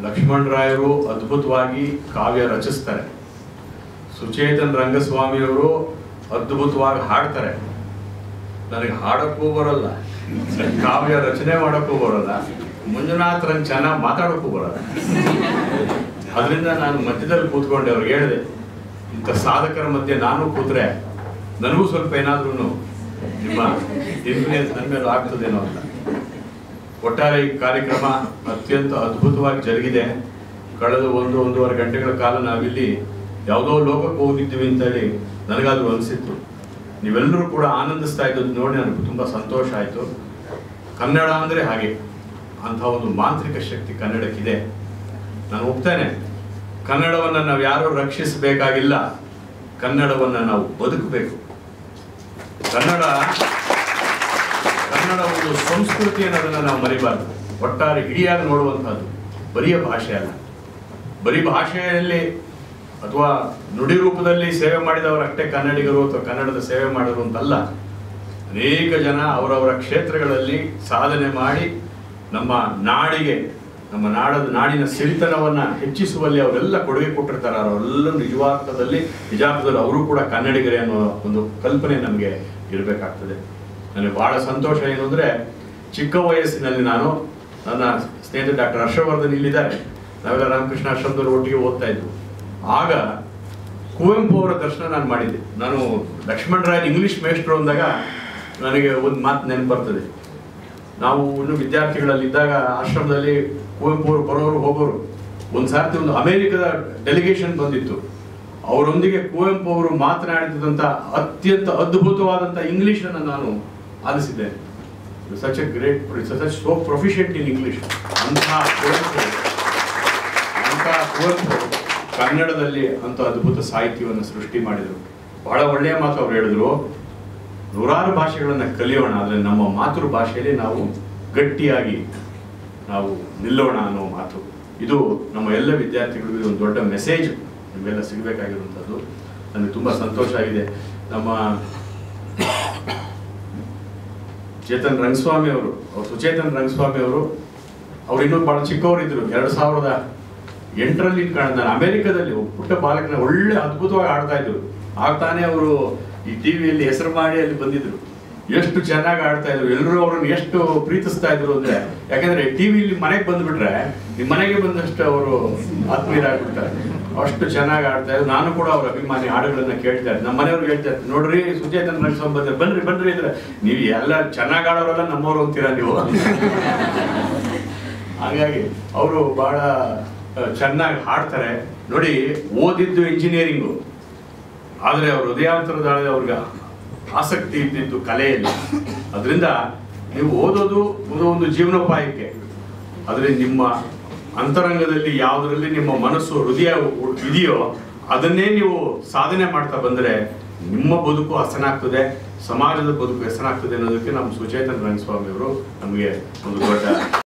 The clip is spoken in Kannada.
ಲಕ್ಷ್ಮಣ್ ರಾಯರು ಅದ್ಭುತವಾಗಿ ಕಾವ್ಯ ರಚಿಸ್ತಾರೆ ಸುಚೇತನ್ ರಂಗಸ್ವಾಮಿಯವರು ಅದ್ಭುತವಾಗಿ ಹಾಡ್ತಾರೆ ನನಗೆ ಹಾಡಕ್ಕೂ ಬರಲ್ಲ ಕಾವ್ಯ ರಚನೆ ಮಾಡಕ್ಕೂ ಬರಲ್ಲ ಮಂಜುನಾಥ್ ರಂಗ್ ಚೆನ್ನಾಗಿ ಮಾತಾಡಕ್ಕೂ ಬರಲ್ಲ ಅದರಿಂದ ನಾನು ಮಧ್ಯದಲ್ಲಿ ಕೂತ್ಕೊಂಡೆ ಅವ್ರಿಗೆ ಹೇಳಿದೆ ಇಂಥ ಸಾಧಕರ ಮಧ್ಯೆ ನಾನು ಕೂತ್ರೆ ನನಗೂ ಸ್ವಲ್ಪ ಏನಾದ್ರೂ ನಿಮ್ಮ ಇನ್ಫ್ಲೂಯೆನ್ಸ್ ನನ್ನ ಮೇಲೆ ಆಗ್ತದೇನೋ ಅಂತ ಒಟ್ಟಾರೆ ಈ ಕಾರ್ಯಕ್ರಮ ಅತ್ಯಂತ ಅದ್ಭುತವಾಗಿ ಜರುಗಿದೆ ಕಳೆದ ಒಂದು ಒಂದೂವರೆ ಗಂಟೆಗಳ ಕಾಲ ನಾವಿಲ್ಲಿ ಯಾವುದೋ ಲೋಕಕ್ಕೆ ಹೋಗಿದ್ದೀವಿ ಅಂತೇಳಿ ನನಗಾದ್ರೂ ಅನಿಸಿತ್ತು ನೀವೆಲ್ಲರೂ ಕೂಡ ಆನಂದಿಸ್ತಾ ಇದ್ದದ್ದು ನೋಡಿ ನನಗೆ ತುಂಬ ಸಂತೋಷ ಆಯಿತು ಕನ್ನಡ ಅಂದರೆ ಹಾಗೆ ಅಂಥ ಒಂದು ಮಾಂತ್ರಿಕ ಶಕ್ತಿ ಕನ್ನಡಕ್ಕಿದೆ ನಾನು ಒಪ್ತೇನೆ ಕನ್ನಡವನ್ನು ನಾವು ಯಾರೂ ರಕ್ಷಿಸಬೇಕಾಗಿಲ್ಲ ಕನ್ನಡವನ್ನು ನಾವು ಬದುಕಬೇಕು ಕನ್ನಡ ಕನ್ನಡ ಒಂದು ಸಂಸ್ಕೃತಿ ಅನ್ನೋದನ್ನ ನಾವು ಮರಿಬಾರ್ದು ಒಟ್ಟಾರೆ ಇಡಿಯಾಗಿ ನೋಡುವಂತಹದ್ದು ಬರಿಯ ಭಾಷೆ ಅಲ್ಲ ಬರೀ ಭಾಷೆಯಲ್ಲಿ ಅಥವಾ ನುಡಿ ರೂಪದಲ್ಲಿ ಸೇವೆ ಮಾಡಿದವರಷ್ಟೇ ಕನ್ನಡಿಗರು ಅಥವಾ ಕನ್ನಡದ ಸೇವೆ ಮಾಡೋರು ಅಂತಲ್ಲ ಅನೇಕ ಜನ ಅವರವರ ಕ್ಷೇತ್ರಗಳಲ್ಲಿ ಸಾಧನೆ ಮಾಡಿ ನಮ್ಮ ನಾಡಿಗೆ ನಮ್ಮ ನಾಡದ ನಾಡಿನ ಸಿರಿತನವನ್ನ ಹೆಚ್ಚಿಸುವಲ್ಲಿ ಅವರೆಲ್ಲ ಕೊಡುಗೆ ಕೊಟ್ಟಿರ್ತಾರೆ ಅವರೆಲ್ಲ ನಿಜವಾರ್ಥದಲ್ಲಿ ನಿಜಾರ್ಥದಲ್ಲಿ ಅವರು ಕೂಡ ಕನ್ನಡಿಗರೇ ಅನ್ನೋ ಒಂದು ಕಲ್ಪನೆ ನಮಗೆ ಇರಬೇಕಾಗ್ತದೆ ನನಗೆ ಬಹಳ ಸಂತೋಷ ಏನು ಅಂದ್ರೆ ಚಿಕ್ಕ ವಯಸ್ಸಿನಲ್ಲಿ ನಾನು ನನ್ನ ಸ್ನೇಹಿತ ಡಾಕ್ಟರ್ ಹರ್ಷವರ್ಧನ್ ಇಲ್ಲಿದ್ದಾರೆ ನಾವೆಲ್ಲ ರಾಮಕೃಷ್ಣ ಆಶ್ರಮದಲ್ಲಿ ಒಟ್ಟಿಗೆ ಓದ್ತಾ ಇದ್ವು ಆಗ ಕುವೆಂಪು ಅವರ ದರ್ಶನ ನಾನು ಮಾಡಿದ್ದೆ ನಾನು ಲಕ್ಷ್ಮಣ್ ರಾಯ್ ಇಂಗ್ಲಿಷ್ ಮೇಸ್ಟ್ರು ಅಂದಾಗ ನನಗೆ ಒಂದು ಮಾತು ನೆನಪು ಬರ್ತದೆ ನಾವು ಇನ್ನು ವಿದ್ಯಾರ್ಥಿಗಳಲ್ಲಿದ್ದಾಗ ಆಶ್ರಮದಲ್ಲಿ ಕುವೆಂಪು ಅವರು ಬರೋರು ಹೋಗೋರು ಒಂದು ಸಾರ್ತಿ ಒಂದು ಅಮೆರಿಕದ ಡೆಲಿಗೇಷನ್ ಬಂದಿತ್ತು ಅವರೊಂದಿಗೆ ಕುವೆಂಪು ಅವರು ಮಾತನಾಡಿದಂಥ ಅತ್ಯಂತ ಅದ್ಭುತವಾದಂಥ ಇಂಗ್ಲಿಷನ್ನು ನಾನು ಆಲಿಸಿದ್ದೇನೆ such a great such so proficient in English ಅಂತಹ ಕುವೆಂಪು ಅಂತಹ ಕುವೆಂಪು ಕನ್ನಡದಲ್ಲಿ ಅಂತ ಅದ್ಭುತ ಸಾಹಿತ್ಯವನ್ನು ಸೃಷ್ಟಿ ಮಾಡಿದರು ಬಹಳ ಒಳ್ಳೆಯ ಮಾತು ಅವ್ರು ಹೇಳಿದ್ರು ನೂರಾರು ಭಾಷೆಗಳನ್ನು ಕಲಿಯೋಣ ಆದರೆ ನಮ್ಮ ಮಾತೃ ಭಾಷೆಯಲ್ಲಿ ನಾವು ಗಟ್ಟಿಯಾಗಿ ನಾವು ನಿಲ್ಲೋಣ ಅನ್ನೋ ಮಾತು ಇದು ನಮ್ಮ ಎಲ್ಲ ವಿದ್ಯಾರ್ಥಿಗಳಿಗೂ ಇದು ಒಂದು ದೊಡ್ಡ ಮೆಸೇಜ್ ನಿಮಗೆಲ್ಲ ಸಿಗಬೇಕಾಗಿರುವಂಥದ್ದು ನನಗೆ ತುಂಬ ಸಂತೋಷ ಆಗಿದೆ ನಮ್ಮ ಚೇತನ್ ರಂಗಸ್ವಾಮಿ ಅವರು ಅವ್ರು ಸುಚೇತನ್ ರಂಗಸ್ವಾಮಿ ಅವರು ಅವ್ರು ಇನ್ನೂ ಬಹಳ ಚಿಕ್ಕವರಿದ್ರು ಎರಡು ಸಾವಿರದ ಎಂಟರಲ್ಲಿ ಕಾಣ ನಾನು ಅಮೆರಿಕದಲ್ಲಿ ಒಬ್ಬ ಪುಟ್ಟ ಬಾಲಕನ ಒಳ್ಳೆ ಅದ್ಭುತವಾಗಿ ಆಡ್ತಾ ಇದ್ರು ಆಗ್ತಾನೆ ಅವರು ಈ ಟಿವಿಯಲ್ಲಿ ಹೆಸರು ಮಾಡಿ ಅಲ್ಲಿ ಬಂದಿದ್ರು ಎಷ್ಟು ಚೆನ್ನಾಗಿ ಆಡ್ತಾ ಇದ್ರು ಎಲ್ಲರೂ ಅವ್ರನ್ನ ಎಷ್ಟು ಪ್ರೀತಿಸ್ತಾ ಇದ್ರು ಅಂದ್ರೆ ಯಾಕಂದ್ರೆ ಟಿವಿಲಿ ಮನೆಗೆ ಬಂದ್ಬಿಟ್ರೆ ನಿಮ್ಮ ಮನೆಗೆ ಬಂದಷ್ಟು ಅವರು ಆತ್ಮೀಯರಾಗ್ಬಿಡ್ತಾರೆ ಅಷ್ಟು ಚೆನ್ನಾಗಿ ಆಡ್ತಾ ಇದ್ರು ನಾನು ಕೂಡ ಅವ್ರ ಅಭಿಮಾನಿ ಹಾಡುಗಳನ್ನ ಕೇಳ್ತಾ ಇದ್ದೆ ನಮ್ಮ ಮನೆಯವ್ರು ಹೇಳ್ತಾ ಇದ್ರು ನೋಡ್ರಿ ಸುಚೇತನ್ ರಂಗಸ್ವಾಮಿ ಬಂದ್ರೆ ಬನ್ರಿ ಬನ್ರಿ ಇದ್ರೆ ನೀವು ಎಲ್ಲ ಚೆನ್ನಾಗಿ ಆಡೋರೆಲ್ಲ ನಮ್ಮವ್ರು ಅಂತೀರಾ ನೀವು ಹಾಗಾಗಿ ಅವರು ಬಹಳ ಚೆನ್ನಾಗಿ ಹಾಡ್ತಾರೆ ನೋಡಿ ಓದಿದ್ದು ಇಂಜಿನಿಯರಿಂಗು ಆದರೆ ಅವ್ರ ಹೃದಯಾಂತರದಾಳೆ ಅವ್ರಿಗೆ ಆಸಕ್ತಿ ಇದ್ದಿದ್ದು ಕಲೆಯಲ್ಲಿ ಅದರಿಂದ ನೀವು ಓದೋದು ಒಂದು ಒಂದು ಜೀವನೋಪಾಯಕ್ಕೆ ಆದರೆ ನಿಮ್ಮ ಅಂತರಂಗದಲ್ಲಿ ಯಾವುದರಲ್ಲಿ ನಿಮ್ಮ ಮನಸ್ಸು ಹೃದಯ ಉ- ಇದೆಯೋ ಅದನ್ನೇ ನೀವು ಸಾಧನೆ ಮಾಡ್ತಾ ಬಂದರೆ ನಿಮ್ಮ ಬದುಕು ಹಸನಾಗ್ತದೆ ಸಮಾಜದ ಬದುಕು ಹೆಸನಾಗ್ತದೆ ಅನ್ನೋದಕ್ಕೆ ನಮ್ಮ ಸುಚೇತನ್ ರಂಗಸ್ವಾಮಿ ಅವರು ನಮಗೆ ಒಂದು ದೊಡ್ಡ